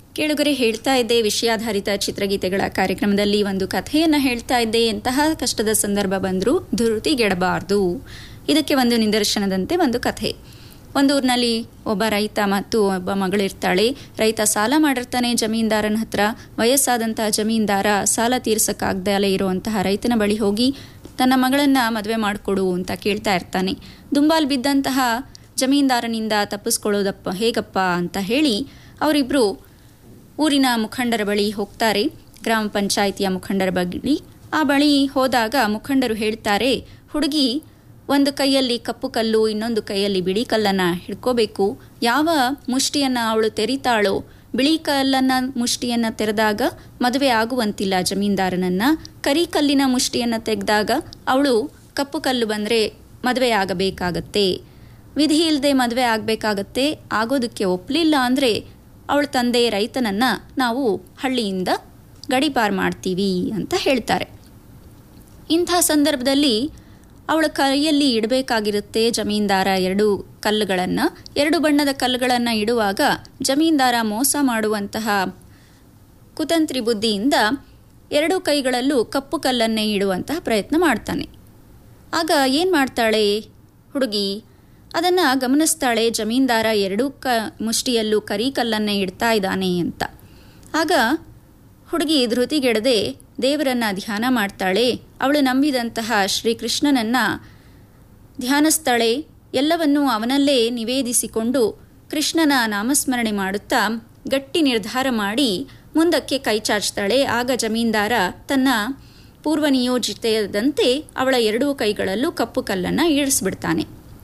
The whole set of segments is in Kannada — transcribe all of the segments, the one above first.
ಕೇಳುಗರೆ ಹೇಳ್ತಾ ಇದ್ದೆ ವಿಷಯಾಧಾರಿತ ಚಿತ್ರಗೀತೆಗಳ ಕಾರ್ಯಕ್ರಮದಲ್ಲಿ ಒಂದು ಕಥೆಯನ್ನು ಹೇಳ್ತಾ ಇದ್ದೆ ಎಂತಹ ಕಷ್ಟದ ಸಂದರ್ಭ ಬಂದರೂ ಧೃತಿಗೆಡಬಾರ್ದು ಇದಕ್ಕೆ ಒಂದು ನಿದರ್ಶನದಂತೆ ಒಂದು ಕಥೆ ಒಂದು ಊರಿನಲ್ಲಿ ಒಬ್ಬ ರೈತ ಮತ್ತು ಒಬ್ಬ ಮಗಳಿರ್ತಾಳೆ ರೈತ ಸಾಲ ಮಾಡಿರ್ತಾನೆ ಜಮೀನ್ದಾರನ ಹತ್ರ ವಯಸ್ಸಾದಂತಹ ಜಮೀನ್ದಾರ ಸಾಲ ತೀರ್ಸಕ್ಕಾಗ್ದಲೇ ಇರುವಂತಹ ರೈತನ ಬಳಿ ಹೋಗಿ ತನ್ನ ಮಗಳನ್ನ ಮದುವೆ ಮಾಡಿಕೊಡು ಅಂತ ಕೇಳ್ತಾ ಇರ್ತಾನೆ ದುಂಬಾಲ್ ಬಿದ್ದಂತಹ ಜಮೀನ್ದಾರನಿಂದ ತಪ್ಪಿಸ್ಕೊಳ್ಳೋದಪ್ಪ ಹೇಗಪ್ಪ ಅಂತ ಹೇಳಿ ಅವರಿಬ್ಬರು ಊರಿನ ಮುಖಂಡರ ಬಳಿ ಹೋಗ್ತಾರೆ ಗ್ರಾಮ ಪಂಚಾಯಿತಿಯ ಮುಖಂಡರ ಬಳಿ ಆ ಬಳಿ ಹೋದಾಗ ಮುಖಂಡರು ಹೇಳ್ತಾರೆ ಹುಡುಗಿ ಒಂದು ಕೈಯಲ್ಲಿ ಕಪ್ಪು ಕಲ್ಲು ಇನ್ನೊಂದು ಕೈಯಲ್ಲಿ ಬಿಳಿ ಕಲ್ಲನ್ನು ಹಿಡ್ಕೋಬೇಕು ಯಾವ ಮುಷ್ಟಿಯನ್ನು ಅವಳು ತೆರಿತಾಳೋ ಬಿಳಿ ಕಲ್ಲನ್ನ ಮುಷ್ಟಿಯನ್ನು ತೆರೆದಾಗ ಮದುವೆ ಆಗುವಂತಿಲ್ಲ ಜಮೀನ್ದಾರನನ್ನ ಕರಿ ಕಲ್ಲಿನ ಮುಷ್ಟಿಯನ್ನು ತೆಗೆದಾಗ ಅವಳು ಕಪ್ಪು ಕಲ್ಲು ಬಂದರೆ ಮದುವೆ ಆಗಬೇಕಾಗತ್ತೆ ವಿಧಿ ಇಲ್ಲದೆ ಮದುವೆ ಆಗಬೇಕಾಗತ್ತೆ ಆಗೋದಕ್ಕೆ ಒಪ್ಪಲಿಲ್ಲ ಅಂದರೆ ಅವಳ ತಂದೆ ರೈತನನ್ನ ನಾವು ಹಳ್ಳಿಯಿಂದ ಗಡಿಪಾರು ಮಾಡ್ತೀವಿ ಅಂತ ಹೇಳ್ತಾರೆ ಇಂಥ ಸಂದರ್ಭದಲ್ಲಿ ಅವಳ ಕೈಯಲ್ಲಿ ಇಡಬೇಕಾಗಿರುತ್ತೆ ಜಮೀನ್ದಾರ ಎರಡು ಕಲ್ಲುಗಳನ್ನು ಎರಡು ಬಣ್ಣದ ಕಲ್ಲುಗಳನ್ನು ಇಡುವಾಗ ಜಮೀನ್ದಾರ ಮೋಸ ಮಾಡುವಂತಹ ಕುತಂತ್ರಿ ಬುದ್ಧಿಯಿಂದ ಎರಡು ಕೈಗಳಲ್ಲೂ ಕಪ್ಪು ಕಲ್ಲನ್ನೇ ಇಡುವಂತಹ ಪ್ರಯತ್ನ ಮಾಡ್ತಾನೆ ಆಗ ಏನು ಮಾಡ್ತಾಳೆ ಹುಡುಗಿ ಅದನ್ನು ಗಮನಿಸ್ತಾಳೆ ಜಮೀನ್ದಾರ ಎರಡೂ ಕ ಮುಷ್ಟಿಯಲ್ಲೂ ಕರಿ ಕಲ್ಲನ್ನೇ ಇಡ್ತಾ ಇದ್ದಾನೆ ಅಂತ ಆಗ ಹುಡುಗಿ ಧೃತಿಗೆಡದೆ ದೇವರನ್ನ ಧ್ಯಾನ ಮಾಡ್ತಾಳೆ ಅವಳು ನಂಬಿದಂತಹ ಶ್ರೀಕೃಷ್ಣನನ್ನ ಧ್ಯಾನಿಸ್ತಾಳೆ ಎಲ್ಲವನ್ನೂ ಅವನಲ್ಲೇ ನಿವೇದಿಸಿಕೊಂಡು ಕೃಷ್ಣನ ನಾಮಸ್ಮರಣೆ ಮಾಡುತ್ತಾ ಗಟ್ಟಿ ನಿರ್ಧಾರ ಮಾಡಿ ಮುಂದಕ್ಕೆ ಕೈ ಚಾಚ್ತಾಳೆ ಆಗ ಜಮೀನ್ದಾರ ತನ್ನ ಪೂರ್ವ ನಿಯೋಜಿತದಂತೆ ಅವಳ ಎರಡೂ ಕೈಗಳಲ್ಲೂ ಕಪ್ಪು ಕಲ್ಲನ್ನು ಇಳಿಸ್ಬಿಡ್ತಾನೆ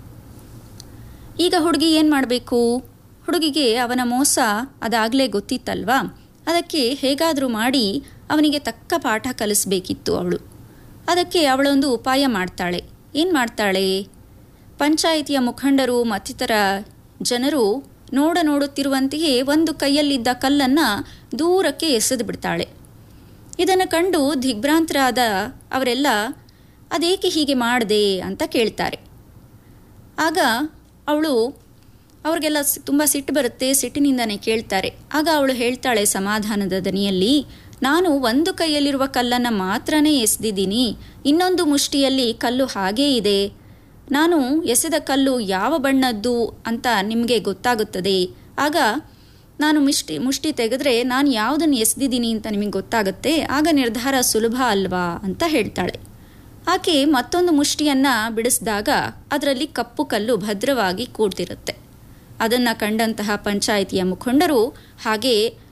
ಈಗ ಹುಡುಗಿ ಏನು ಮಾಡಬೇಕು ಹುಡುಗಿಗೆ ಅವನ ಮೋಸ ಅದಾಗಲೇ ಗೊತ್ತಿತ್ತಲ್ವಾ ಅದಕ್ಕೆ ಹೇಗಾದರೂ ಮಾಡಿ ಅವನಿಗೆ ತಕ್ಕ ಪಾಠ ಕಲಿಸ್ಬೇಕಿತ್ತು ಅವಳು ಅದಕ್ಕೆ ಅವಳೊಂದು ಉಪಾಯ ಮಾಡ್ತಾಳೆ ಏನು ಮಾಡ್ತಾಳೆ ಪಂಚಾಯಿತಿಯ ಮುಖಂಡರು ಮತ್ತಿತರ ಜನರು ನೋಡ ನೋಡುತ್ತಿರುವಂತೆಯೇ ಒಂದು ಕೈಯಲ್ಲಿದ್ದ ಕಲ್ಲನ್ನು ದೂರಕ್ಕೆ ಎಸೆದು ಬಿಡ್ತಾಳೆ ಇದನ್ನು ಕಂಡು ದಿಗ್ಭ್ರಾಂತರಾದ ಅವರೆಲ್ಲ ಅದೇಕೆ ಹೀಗೆ ಮಾಡಿದೆ ಅಂತ ಕೇಳ್ತಾರೆ ಆಗ ಅವಳು ಅವ್ರಿಗೆಲ್ಲ ತುಂಬ ಸಿಟ್ಟು ಬರುತ್ತೆ ಸಿಟ್ಟಿನಿಂದನೇ ಕೇಳ್ತಾರೆ ಆಗ ಅವಳು ಹೇಳ್ತಾಳೆ ಸಮಾಧಾನದ ದನಿಯಲ್ಲಿ ನಾನು ಒಂದು ಕೈಯಲ್ಲಿರುವ ಕಲ್ಲನ್ನು ಮಾತ್ರನೇ ಎಸೆದಿದ್ದೀನಿ ಇನ್ನೊಂದು ಮುಷ್ಟಿಯಲ್ಲಿ ಕಲ್ಲು ಹಾಗೇ ಇದೆ ನಾನು ಎಸೆದ ಕಲ್ಲು ಯಾವ ಬಣ್ಣದ್ದು ಅಂತ ನಿಮಗೆ ಗೊತ್ತಾಗುತ್ತದೆ ಆಗ ನಾನು ಮುಷ್ಟಿ ಮುಷ್ಟಿ ತೆಗೆದ್ರೆ ನಾನು ಯಾವುದನ್ನು ಎಸೆದಿದ್ದೀನಿ ಅಂತ ನಿಮಗೆ ಗೊತ್ತಾಗುತ್ತೆ ಆಗ ನಿರ್ಧಾರ ಸುಲಭ ಅಲ್ವಾ ಅಂತ ಹೇಳ್ತಾಳೆ ಆಕೆ ಮತ್ತೊಂದು ಮುಷ್ಟಿಯನ್ನು ಬಿಡಿಸಿದಾಗ ಅದರಲ್ಲಿ ಕಪ್ಪು ಕಲ್ಲು ಭದ್ರವಾಗಿ ಕೂಡ್ತಿರುತ್ತೆ ಅದನ್ನು ಕಂಡಂತಹ ಪಂಚಾಯಿತಿಯ ಮುಖಂಡರು ಹಾಗೆ